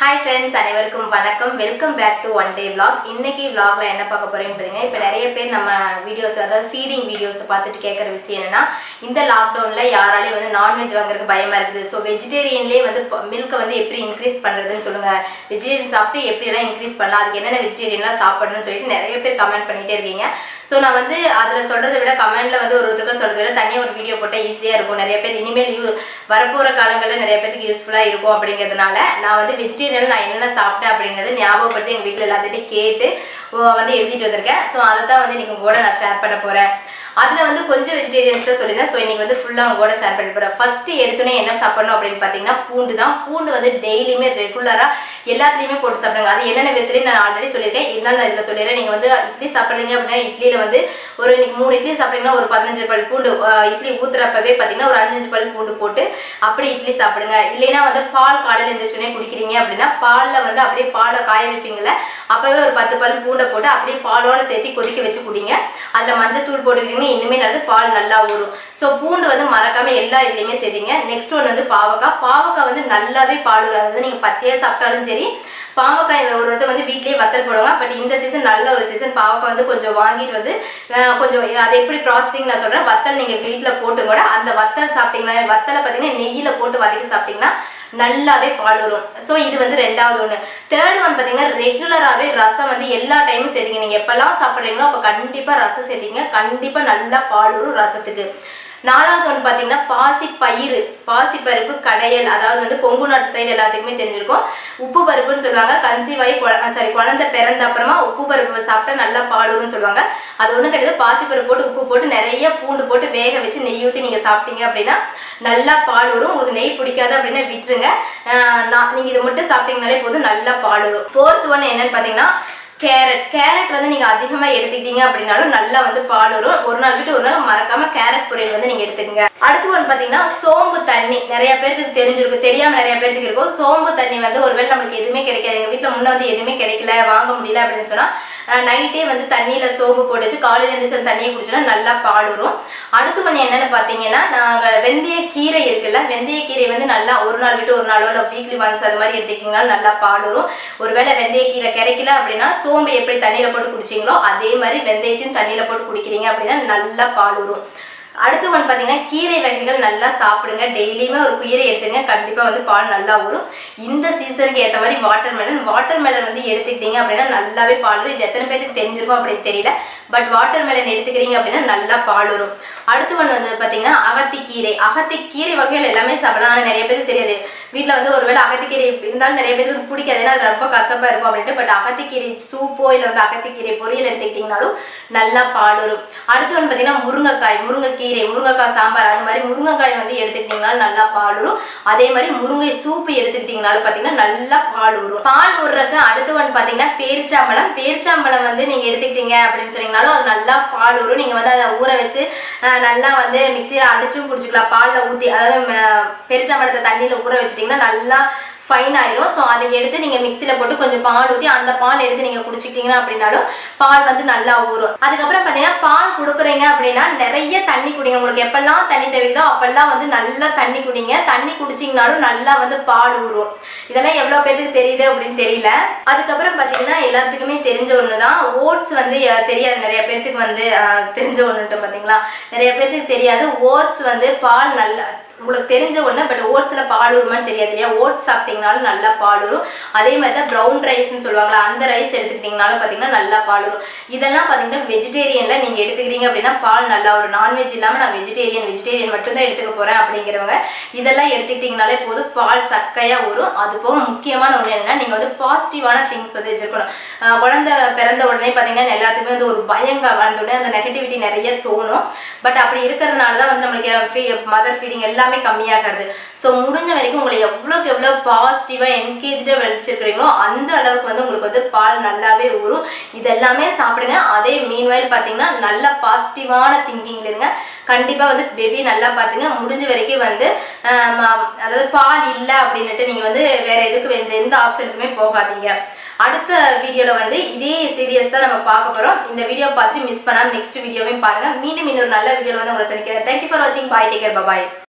hi friends அனைவருக்கும் வணக்கம் welcome back to one day vlog இன்னைக்கு vlogல என்ன பார்க்க போறேன்னு பார்த்தீங்கன்னா இப்போ நிறைய பேர் நம்ம வீடியோஸ் அதாவது ஃபீடிங் வீடியோஸ் பார்த்துட்டு கேட்குற விஷயம் என்னன்னா இந்த லாக்டவுனில் யாராலையும் வந்து நான்வெஜ் வாங்குறதுக்கு பயமா இருக்குது ஸோ வெஜிடேரியன்லேயே வந்து மில்கை வந்து எப்படி இன்க்ரீஸ் பண்ணுறதுன்னு சொல்லுங்க வெஜிடேரியன் சாப்பிட்டு எப்படியெல்லாம் இன்க்ரீஸ் பண்ணலாம் அதுக்கு என்னென்ன வெஜிடேரியன்லாம் சாப்பிடணும்னு சொல்லிட்டு நிறைய பேர் கமெண்ட் பண்ணிட்டே இருக்கீங்க ஸோ நான் வந்து அதில் சொல்கிறத விட கமெண்ட்ல வந்து ஒரு ஒருத்தருக்கு சொல்கிறத விட தனியாக ஒரு வீடியோ போட்டால் ஈஸியாக இருக்கும் நிறைய பேர் இனிமேல் யூ வரப்போகிற காலங்களில் நிறைய பேருக்கு யூஸ்ஃபுல்லாக இருக்கும் அப்படிங்கிறதுனால நான் வந்து வெஜிடேரியன் நான் என்னென்ன சாப்பிட்டேன் அப்படிங்கிறது ஞாபகப்படுத்தி எங்கள் வீட்டில் எல்லாத்திட்டையும் கேட்டு ஓ, வந்து எழுதிட்டு வந்திருக்கேன் ஸோ அதை தான் வந்து இன்னைக்கு உங்க கூட நான் ஷேர் பண்ண போகிறேன் அதில் வந்து கொஞ்சம் வெஜிடேரியன்ஸ் தான் சொல்லியிருந்தேன் ஸோ இன்னைக்கு வந்து ஃபுல்லாக உங்க கூட ஷேர் பண்ண போகிறேன் ஃபஸ்ட்டு எடுத்தோன்னே என்ன சாப்பிடணும் அப்படின்னு பார்த்தீங்கன்னா பூண்டு தான் பூண்டு வந்து டெய்லியுமே ரெகுலராக எல்லாத்துலேயுமே போட்டு சாப்பிடுங்க அது என்னென்ன விதத்துலையும் நான் ஆல்ரெடி சொல்லியிருக்கேன் இருந்தாலும் நான் இதில் சொல்லிடுறேன் நீங்கள் வந்து இட்லி சாப்பிட்றீங்க அப்படின்னா இட்லியில் வந்து ஒரு இன்னைக்கு மூணு இட்லி சாப்பிட்றீங்கன்னா ஒரு பதினஞ்சு பல் பூண்டு அஹ், இட்லி ஊத்துறப்பவே பார்த்தீங்கன்னா ஒரு அஞ்சஞ்சு பல் பூண்டு போட்டு அப்படி இட்லி சாப்பிடுங்க இல்லைன்னா வந்து பால் காலையில் எழுந்திரிச்சோடனே குடிக்கிறீங்க அப்படின்னா பாலில் வந்து அப்படியே பாலை காய வைப்பீங்கல்ல அப்போவே ஒரு பத்து பல் பூண்டை போட்டு அப்படியே பாலோட சேர்த்து கொதிக்க வச்சு குடிங்க அதில் மஞ்சத்தூள் போட்டுக்கிட்டீங்கன்னா இன்னுமே நல்லது பால் நல்லா ஊறும் ஸோ பூண்டு வந்து மறக்காம எல்லா இதுலையுமே சேர்த்தீங்க நெக்ஸ்ட் ஒன் வந்து பாவக்காய் பாவக்காய் வந்து நல்லாவே பால் ஊறும் அதாவது நீங்கள் பச்சையாக சாப்பிட்டாலும் சரி பாவக்காய் ஒரு ஒருத்தர் வந்து வீட்லயே வத்தல் போடுவாங்க பட் இந்த சீசன் நல்ல ஒரு சீசன் பாவக்காய் வந்து கொஞ்சம் வாங்கிட்டு வந்து அஹ், கொஞ்சம் அது எப்படி ப்ராசஸிங் நான் சொல்றேன் வத்தல் நீங்க வீட்ல போட்டு கூட அந்த வத்தல் சாப்பிட்டீங்கன்னா வத்தலை பார்த்தீங்கன்னா நெய்யில போட்டு வதக்கி சாப்பிட்டீங்கன்னா நல்லாவே பால் வரும் ஸோ இது வந்து ரெண்டாவது ஒன்று தேர்ட் ஒன் பார்த்தீங்கன்னா ரெகுலராகவே ரசம் வந்து எல்லா டைமும் சேர்த்தீங்க நீங்கள் எப்போல்லாம் சாப்பிட்றீங்களோ அப்போ கண்டிப்பாக ரசம் சேர்த்தீங்க கண்டிப்பாக நல்லா பால் வரும் ரசத்துக்கு நாலாவது ஒன்று பார்த்தீங்கன்னா பாசி பயிறு பாசி பருப்பு கடையல் அதாவது வந்து கொங்கு நாட்டு சைடு எல்லாத்துக்குமே தெரிஞ்சிருக்கும் உப்பு பருப்புன்னு சொல்லுவாங்க கன்சீவ் ஆகி சாரி குழந்தை பிறந்த அப்புறமா உப்பு பருப்பு சாப்பிட்டா நல்லா பாடுன்னு சொல்லுவாங்க அது ஒன்றும் கிடையாது பாசி பருப்பு போட்டு உப்பு போட்டு நிறைய பூண்டு போட்டு வேக வச்சு நெய் ஊற்றி நீங்கள் சாப்பிட்டீங்க அப்படின்னா நல்லா பால் வரும் உங்களுக்கு நெய் பிடிக்காது அப்படின்னா விட்டுருங்க ஆஹ் நான் நீங்கள் இதை மட்டும் சாப்பிட்டீங்கனாலே போதும் நல்லா பால் வரும் ஃபோர்த் ஒன் என்னன்னு பார்த்தீங்கன்னா கேரட் கேரட் வந்து நீங்க அதிகமா எடுத்துக்கிட்டீங்க அப்படின்னாலும் நல்லா வந்து பால் வரும் ஒரு நாள் விட்டு ஒரு நாள் மறக்காம கேரட் பொரியல் வந்து நீங்க எடுத்துக்கங்க அடுத்து ஒன்று பாத்தீங்கன்னா சோம்பு தண்ணி நிறைய பேருக்கு தெரிஞ்சிருக்கும் தெரியாம நிறைய பேருக்கு இருக்கும் சோம்பு தண்ணி வந்து ஒருவேளை நம்மளுக்கு எதுவுமே கிடைக்காது எங்க வீட்ல முன்ன வந்து எதுவுமே கிடைக்கல வாங்க முடியல அப்படின்னு சொன்னா நைட்டே வந்து தண்ணியில சோம்பு போட்டு வச்சு காலையில எழுந்திரிச்சு அந்த தண்ணியை குடிச்சோன்னா நல்லா பால் வரும் அடுத்து பண்ணி என்னன்னு பாத்தீங்கன்னா நாங்க வெந்தய கீரை இருக்குல்ல வெந்தய கீரை வந்து நல்லா ஒரு நாள் விட்டு ஒரு நாளோ இல்லை வீக்லி ஒன்ஸ் அது மாதிரி எடுத்துக்கிட்டீங்கன்னா நல்லா பால் வரும் ஒருவேளை வெந்தய கீரை கிடைக்கல அப்படின்னா சோம்பு எப்படி தண்ணியில போட்டு குடிச்சீங்களோ அதே மாதிரி வெந்தயத்தையும் தண்ணியில போட்டு குடிக்கிறீங்க அப்படின்னா நல்லா பால் வரும் அடுத்து வந்து பார்த்தீங்கன்னா கீரை வகைகள் நல்லா சாப்பிடுங்க டெய்லியுமே ஒரு கீரை எடுத்துங்க கண்டிப்பாக வந்து பால் நல்லா வரும் இந்த சீசனுக்கு ஏற்ற மாதிரி வாட்டர் மெலன் வாட்டர் மெலன் வந்து எடுத்துக்கிட்டீங்க அப்படின்னா நல்லாவே பால் வரும் இது எத்தனை பேருக்கு தெரிஞ்சிருக்கும் அப்படின்னு தெரியல பட் வாட்டர் மெலன் எடுத்துக்கிறீங்க அப்படின்னா நல்லா பால் வரும் அடுத்து ஒன்று வந்து பார்த்தீங்கன்னா அகத்திக்கீரை அகத்திக்கீரை வகைகள் எல்லாமே சாப்பிடலாம் ஆனால் நிறைய பேருக்கு தெரியாது வீட்டில் வந்து ஒருவேளை அகத்திக்கீரை இருந்தாலும் நிறைய பேருக்கு பிடிக்காது ஏன்னா அது ரொம்ப கசப்பாக இருக்கும் அப்படின்ட்டு பட் அகத்திக்கீரை சூப்போ இல்லை வந்து அகத்திக்கீரை பொரியல் எடுத்துக்கிட்டிங்கனாலும் நல்லா பால் வரும் அடுத்து வந்து பார்த்தீங்கன்னா முருங்கைக்காய் முருங்கைக்கீரை முருங்கைக்காய் சாம்பார் அது மாதிரி முருங்கைக்காய் வந்து எடுத்துக்கிட்டிங்கனாலும் நல்லா பால் வரும் அதே மாதிரி முருங்கை சூப்பு எடுத்துக்கிட்டிங்கனாலும் பார்த்தீங்கன்னா நல்லா பால் வரும் பால் ஊறுறதுக்கு அடுத்து வந்து பார்த்தீங்கன்னா பேரிச்சாம்பழம் பேரிச்சாம்பழம் வந்து நீங்கள் எடுத்துக்கிட்டீங்க அப்படின்னு சொன்னீங்கனாலும் அது நல்லா பால் வரும் நீங்கள் வந்து அதை ஊற வச்சு அஹ், நல்லா வந்து மிக்சியில் அடிச்சும் குடிச்சிக்கலாம் பாலில் ஊற்றி அதாவது ம- பேரிச்சாம்பழத்தை தண்ணியில் ஊற வச்சிட்டிங்கன்னா நல்லா ஃபைன் ஆயிரும் ஸோ அதை எடுத்து நீங்கள் மிக்சியில் போட்டு கொஞ்சம் பால் ஊற்றி அந்த பால் எடுத்து நீங்கள் குடிச்சிக்கிட்டீங்க அப்படின்னாலும் பால் வந்து நல்லா ஊறும் அதுக்கப்புறம் பார்த்தீங்கன்னா பால் கொடுக்குறீங்க அப்படின்னா நிறைய தண்ணி குடிங்க உங்களுக்கு எப்பெல்லாம் தண்ணி தேவைதோ அப்பெல்லாம் வந்து நல்லா தண்ணி குடிங்க தண்ணி குடிச்சிங்கனாலும் நல்லா வந்து பால் ஊறும் இதெல்லாம் எவ்வளோ பேருக்கு தெரியுது அப்படின்னு தெரியல அதுக்கப்புறம் பார்த்தீங்கன்னா எல்லாத்துக்குமே தெரிஞ்ச ஒன்று தான் ஓட்ஸ் வந்து அஹ், தெரியாது நிறைய பேர்த்துக்கு வந்து அஹ், தெரிஞ்ச ஒன்றுட்டு பார்த்தீங்களா நிறைய பேர்த்துக்கு தெரியாது ஓட்ஸ் வந்து பால் நல்லா உங்களுக்கு தெரிஞ்ச ஒன்று பட் ஓட்ஸில் பால் வருமான்னு தெரியாது இல்லையா ஓட்ஸ் சாப்பிட்டீங்கனாலும் நல்லா பால் வரும் அதே மாதிரி தான் ப்ரௌன் ரைஸ்னு சொல்லுவாங்களா அந்த ரைஸ் எடுத்துக்கிட்டிங்கனாலும் பார்த்தீங்கன்னா நல்லா பால் வரும் இதெல்லாம் பார்த்தீங்கன்னா வெஜிடேரியனில் நீங்கள் எடுத்துக்கிறீங்க அப்படின்னா பால் நல்லா வரும் நான்வெஜ் இல்லாமல் நான் வெஜிடேரியன் வெஜிடேரியன் மட்டும்தான் எடுத்துக்க போகிறேன் அப்படிங்கிறவங்க இதெல்லாம் எடுத்துக்கிட்டிங்கனாலே போதும் பால் சக்கையாக வரும் அது போக முக்கியமான ஒன்று என்னன்னா நீங்கள் வந்து பாசிட்டிவான திங்ஸ் வந்து வச்சிருக்கணும் ஆஹ் குழந்தை பிறந்த உடனே பார்த்தீங்கன்னா எல்லாத்துக்குமே வந்து ஒரு பயங்க வளர்ந்த உடனே அந்த நெகட்டிவிட்டி நிறைய தோணும் பட் அப்படி இருக்கிறதுனால தான் வந்து நம்மளுக்கு மதர் ஃபீடிங் எல்லாமே கம்மியாகிறது ஸோ முடிஞ்ச வரைக்கும் உங்களை எவ்வளோக்கு எவ்வளோ பாசிட்டிவாக என்கேஜாக வச்சிருக்கிறீங்களோ அந்த அளவுக்கு வந்து உங்களுக்கு வந்து பால் நல்லாவே ஊறும் இதெல்லாமே சாப்பிடுங்க அதே மீன்வாயில் பார்த்தீங்கன்னா நல்ல பாசிட்டிவான திங்கிங்ல இருங்க கண்டிப்பாக வந்து பேபி நல்லா பார்த்துங்க முடிஞ்ச வரைக்கும் வந்து ஆஹ் ம- அதாவது பால் இல்லை அப்படின்னுட்டு நீங்கள் வந்து வேற எதுக்கு எந்த எந்த ஆப்ஷனுக்குமே போகாதீங்க அடுத்த வீடியோவில் வந்து இதே சீரியஸ் தான் நம்ம பார்க்க போகிறோம் இந்த வீடியோ பார்த்துட்டு மிஸ் பண்ணாமல் நெக்ஸ்ட் வீடியோவையும் பாருங்க மீண்டும் இன்னொரு நல்ல வீடியோவில் வந்து உங்களை சந்திக்கிறேன் தேங்க்யூ ஃபார் வாட்சிங் பாய் டேக்கர் பபாய்